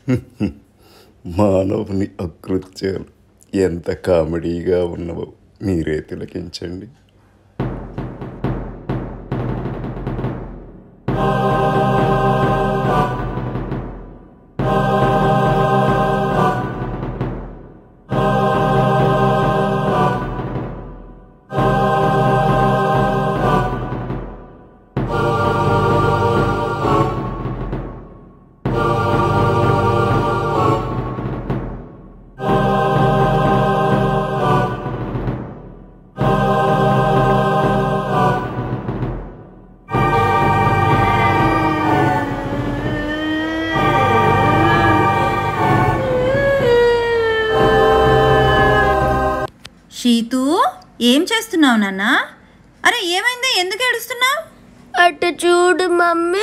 మానవుని అకృత్యాలు ఎంత కామెడీగా ఉన్నవో మీరే తిలకించండి షీతు ఏం చేస్తున్నావు నాన్న అరే ఏమైంది ఎందుకు ఏడుస్తున్నావు అటు చూడు మమ్మీ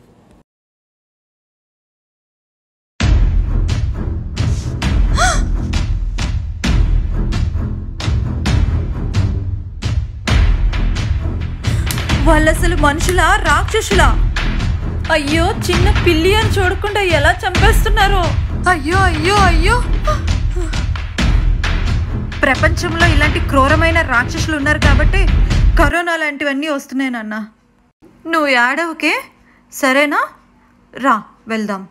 వాళ్ళు అసలు మనుషులా రాక్షసులా అయ్యో చిన్న పిల్లి అని చూడకుండా ఎలా చంపేస్తున్నారు అయ్యో అయ్యో అయ్యో ప్రపంచంలో ఇలాంటి క్రూరమైన రాక్షసులు ఉన్నారు కాబట్టి కరోనా లాంటివన్నీ వస్తున్నాయి నాన్న నువ్వు ఏడవకే సరేనా రా వెళ్దాం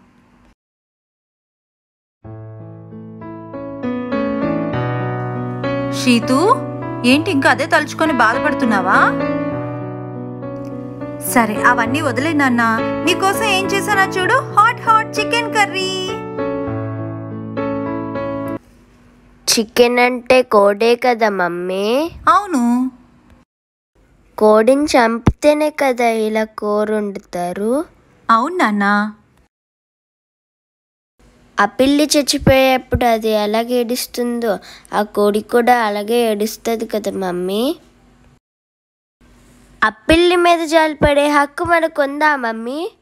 షీతు ఏంటి ఇంకా అదే తలుచుకొని బాధపడుతున్నావా సరే అవన్నీ వదిలే నాన్న నీకోసం ఏం చేశానా చూడు hot hot chicken curry chicken అంటే కోడే కదా మమ్మీ అవును కోడిని చంపితేనే కదా ఇలా కూర వండుతారు అవును నాన్న ఆ పిల్లి చచ్చిపోయేప్పుడు అది ఎలాగ ఏడుస్తుందో ఆ కోడి కూడా అలాగే ఏడుస్తుంది కదా మమ్మీ ఆ పిల్లి మీద జాలిపడే హక్కు మనకు ఉందా మమ్మీ